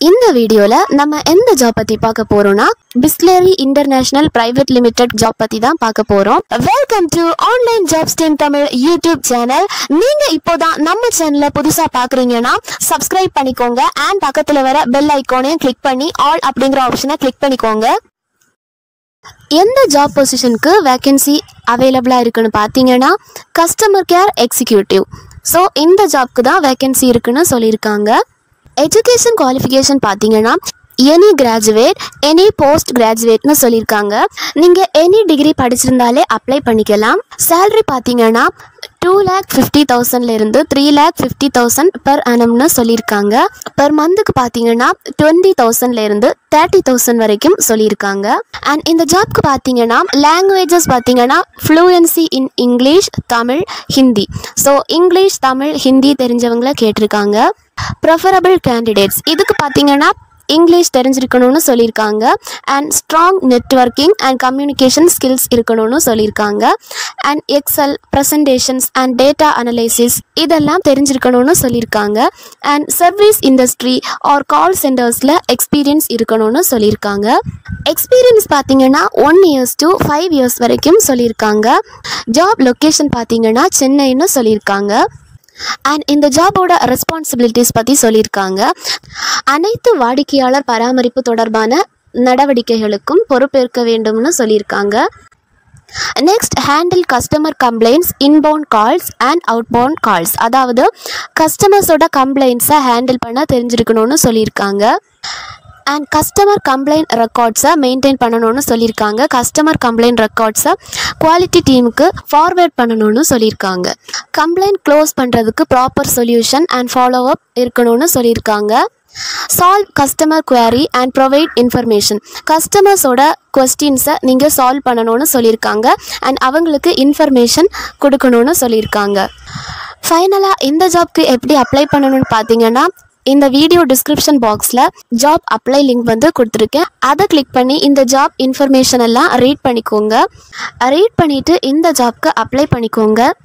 இந்த வீடியோல நம்ம எந்த ஜாப் பத்தி பார்க்க போறோம்னா Bisleri international private limited job பத்தி தான் பார்க்க போறோம் welcome to online job steam Tamil YouTube channel நீங்க இப்போதான் நம்ம சேனலை புதுசா பாக்குறீங்கன்னா சப்ஸ்கிரைப் பண்ணிக்கோங்க அண்ட் பக்கத்துல வர பெல் ஐக்கானையும் கிளிக் பண்ணி ஆல் அப்படிங்கிற ஆப்ஷனை கிளிக் பண்ணிக்கோங்க எந்த ஜாப் பொசிஷனுக்கு வேகன்சி அவைலபிளாக இருக்குன்னு பார்த்தீங்கன்னா கஸ்டமர் கேர் எக்ஸிக்யூட்டிவ் ஸோ இந்த ஜாப்க்கு தான் வேகன்சி இருக்குன்னு சொல்லியிருக்காங்க எஜுகேஷன் குவாலிஃபிகேஷன் பார்த்தீங்கன்னா எனி கிராஜுவேட் எனி போஸ்ட் கிராஜுவேட்னு சொல்லியிருக்காங்க நீங்கள் எனி டிகிரி படிச்சிருந்தாலே அப்ளை பண்ணிக்கலாம் சேலரி பார்த்தீங்கன்னா டூ லேக் ஃபிஃப்டி தௌசண்ட்லேருந்து three lakh fifty thousand per அனம்னு சொல்லியிருக்காங்க பெர் மந்த்துக்கு பார்த்தீங்கன்னா டுவெண்ட்டி தௌசண்ட்லேருந்து தேர்ட்டி தௌசண்ட் வரைக்கும் சொல்லியிருக்காங்க அண்ட் இந்த ஜாப்க்கு பார்த்தீங்கன்னா லாங்குவேஜஸ் பார்த்தீங்கன்னா fluency in English Tamil Hindi so English Tamil Hindi தெரிஞ்சவங்கள கேட்டிருக்காங்க ப்ரெஃபரபிள் கேண்டிடேட்ஸ் இதுக்கு பார்த்தீங்கன்னா இங்கிலீஷ் தெரிஞ்சிருக்கணும்னு சொல்லியிருக்காங்க and strong networking and communication skills இருக்கணும்னு சொல்லியிருக்காங்க and Excel presentations and data analysis இதெல்லாம் தெரிஞ்சிருக்கணும்னு சொல்லியிருக்காங்க and service industry or call சென்டர்ஸில் எக்ஸ்பீரியன்ஸ் இருக்கணும்னு சொல்லியிருக்காங்க எக்ஸ்பீரியன்ஸ் பார்த்தீங்கன்னா one years to five years வரைக்கும் சொல்லியிருக்காங்க ஜாப் லொக்கேஷன் பார்த்தீங்கன்னா சென்னைன்னு சொல்லியிருக்காங்க அண்ட் இந்த ஜாபோட ரெஸ்பான்சிபிலிட்டிஸ் பற்றி சொல்லியிருக்காங்க அனைத்து வாடிக்கையாளர் பராமரிப்பு தொடர்பான நடவடிக்கைகளுக்கும் பொறுப்பேற்க வேண்டும்னு சொல்லியிருக்காங்க next handle customer complaints inbound calls and outbound calls அதாவது கஸ்டமர்ஸோட கம்ப்ளைண்ட்ஸை ஹேண்டில் பண்ண தெரிஞ்சிருக்கணும்னு சொல்லியிருக்காங்க அண்ட் கஸ்டமர் கம்ப்ளைண்ட் ரெக்கார்ட்ஸை மெயின்டைன் பண்ணணும்னு சொல்லியிருக்காங்க கஸ்டமர் கம்ப்ளைண்ட் ரெக்கார்ட்ஸை குவாலிட்டி டீமுக்கு ஃபார்வேர்ட் பண்ணணும்னு சொல்லியிருக்காங்க கம்ப்ளைண்ட் க்ளோஸ் பண்ணுறதுக்கு proper solution and follow up இருக்கணும்னு சொல்லியிருக்காங்க solve customer query and provide information கஸ்டமர்ஸோட கொஸ்டின்ஸை நீங்கள் சால்வ் பண்ணணும்னு சொல்லியிருக்காங்க அண்ட் அவங்களுக்கு இன்ஃபர்மேஷன் கொடுக்கணும்னு சொல்லியிருக்காங்க ஃபைனலாக இந்த ஜாப்க்கு எப்படி அப்ளை பண்ணணும்னு பார்த்தீங்கன்னா இந்த வீடியோ டிஸ்கிரிப்ஷன் பாக்ஸில் ஜாப் அப்ளை லிங்க் வந்து கொடுத்துருக்கேன் அதை கிளிக் பண்ணி இந்த ஜாப் இன்ஃபர்மேஷன் எல்லாம் ரீட் பண்ணிக்கோங்க ரீட் பண்ணிவிட்டு இந்த ஜாப்க்கு அப்ளை பண்ணிக்கோங்க